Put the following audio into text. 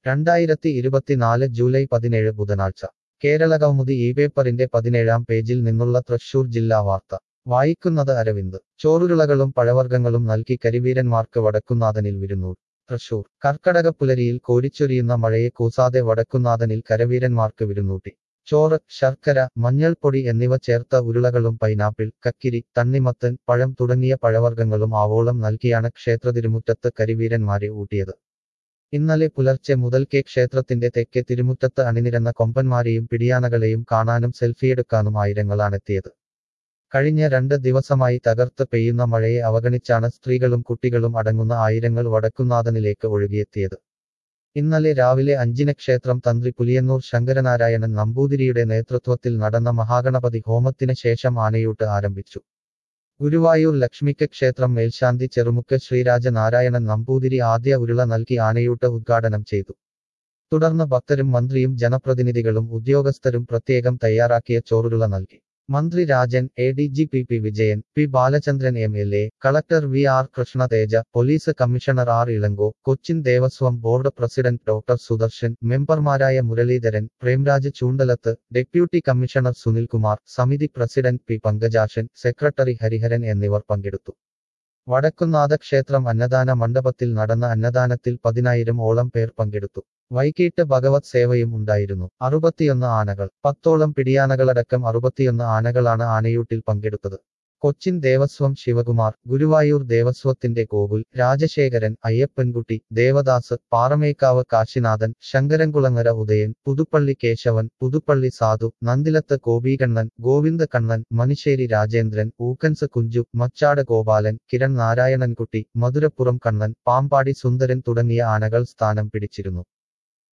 രണ്ടായിരത്തി ഇരുപത്തിനാല് ജൂലൈ പതിനേഴ് ബുധനാഴ്ച കേരളകൗമുദി ഈ പേപ്പറിന്റെ പതിനേഴാം പേജിൽ നിന്നുള്ള തൃശൂർ ജില്ലാ വാർത്ത വായിക്കുന്നത് അരവിന്ദ് ചോറുരുളകളും പഴവർഗ്ഗങ്ങളും നൽകി കരിവീരന്മാർക്ക് വടക്കുന്നാഥനിൽ വിരുന്നൂർ തൃശൂർ കർക്കടകപ്പുലരിയിൽ കോരിച്ചൊരിയുന്ന മഴയെ കൂസാതെ വടക്കുന്നാഥനിൽ കരവീരന്മാർക്ക് വിരുന്നൂട്ടി ചോറ് ശർക്കര മഞ്ഞൾപ്പൊടി എന്നിവ ചേർത്ത ഉരുളകളും പൈനാപ്പിൾ കക്കിരി തണ്ണിമത്തൻ പഴം തുടങ്ങിയ പഴവർഗ്ഗങ്ങളും ആവോളം നൽകിയാണ് ക്ഷേത്രതിരുമുറ്റത്ത് കരിവീരന്മാരെ ഊട്ടിയത് ഇന്നലെ പുലർച്ചെ മുതൽക്കേ ക്ഷേത്രത്തിന്റെ തെക്കേ തിരുമുറ്റത്ത് അണിനിരന്ന കൊമ്പന്മാരെയും പിടിയാനകളെയും കാണാനും സെൽഫിയെടുക്കാനും ആയിരങ്ങളാണെത്തിയത് കഴിഞ്ഞ രണ്ട് ദിവസമായി തകർത്ത് പെയ്യുന്ന മഴയെ അവഗണിച്ചാണ് സ്ത്രീകളും കുട്ടികളും അടങ്ങുന്ന ആയിരങ്ങൾ വടക്കുന്നാഥനിലേക്ക് ഒഴുകിയെത്തിയത് ഇന്നലെ രാവിലെ അഞ്ചിന് ക്ഷേത്രം തന്ത്രി പുലിയന്നൂർ ശങ്കരനാരായണൻ നമ്പൂതിരിയുടെ നേതൃത്വത്തിൽ നടന്ന മഹാഗണപതി ഹോമത്തിന് ശേഷം ആനയൂട്ട് ആരംഭിച്ചു ഗുരുവായൂർ ലക്ഷ്മിക്ക് ക്ഷേത്രം മേൽശാന്തി ചെറുമുക്ക് ശ്രീരാജ നാരായണൻ നമ്പൂതിരി ആദ്യ ഉരുള നൽകി ആനയൂട്ട് ഉദ്ഘാടനം ചെയ്തു തുടർന്ന് ഭക്തരും മന്ത്രിയും ജനപ്രതിനിധികളും ഉദ്യോഗസ്ഥരും പ്രത്യേകം തയ്യാറാക്കിയ ചോറുരുള നൽകി മന്ത്രി Rajan A D G P P Vijayan P Balachandran M L A collector V R Krishnateja police commissioner R Ilango Cochin Devaswom board president doctor Sudarshan മെമ്പർമാരായ മുരളീധരൻ പ്രേംരാജ് ചൂണ്ടലത്ത് ഡെപ്യൂട്ടി കമ്മീഷണർ സുനിൽകുമാർ സമിതി president P Pankajakshan secretary Hariharan എന്നിവർ പങ്കെടുത്തു വടക്കുന്നാഥ ക്ഷേത്രം അന്നദാന മണ്ഡപത്തിൽ നടന്ന അന്നദാനത്തിൽ പതിനായിരം ഓളം പേർ പങ്കെടുത്തു വൈകിട്ട് ഭഗവത് സേവയും ഉണ്ടായിരുന്നു അറുപത്തിയൊന്ന് ആനകൾ പത്തോളം പിടിയാനകളടക്കം അറുപത്തിയൊന്ന് ആനകളാണ് ആനയൂട്ടിൽ പങ്കെടുത്തത് കൊച്ചിൻ ദേവസ്വം ശിവകുമാർ ഗുരുവായൂർ ദേവസ്വത്തിന്റെ ഗോകുൽ രാജശേഖരൻ അയ്യപ്പൻകുട്ടി ദേവദാസ് പാറമേക്കാവ് കാശിനാഥൻ ശങ്കരൻകുളങ്ങര ഉദയൻ പുതുപ്പള്ളി കേശവൻ പുതുപ്പള്ളി സാധു നന്ദിലത്ത് ഗോപീകണ്ണൻ ഗോവിന്ദ കണ്ണൻ മണിശ്ശേരി രാജേന്ദ്രൻ ഊക്കൻസ് കുഞ്ചു മച്ചാട് ഗോപാലൻ കിരൺ നാരായണൻകുട്ടി മധുരപ്പുറം കണ്ണൻ പാമ്പാടി സുന്ദരൻ തുടങ്ങിയ ആനകൾ സ്ഥാനം പിടിച്ചിരുന്നു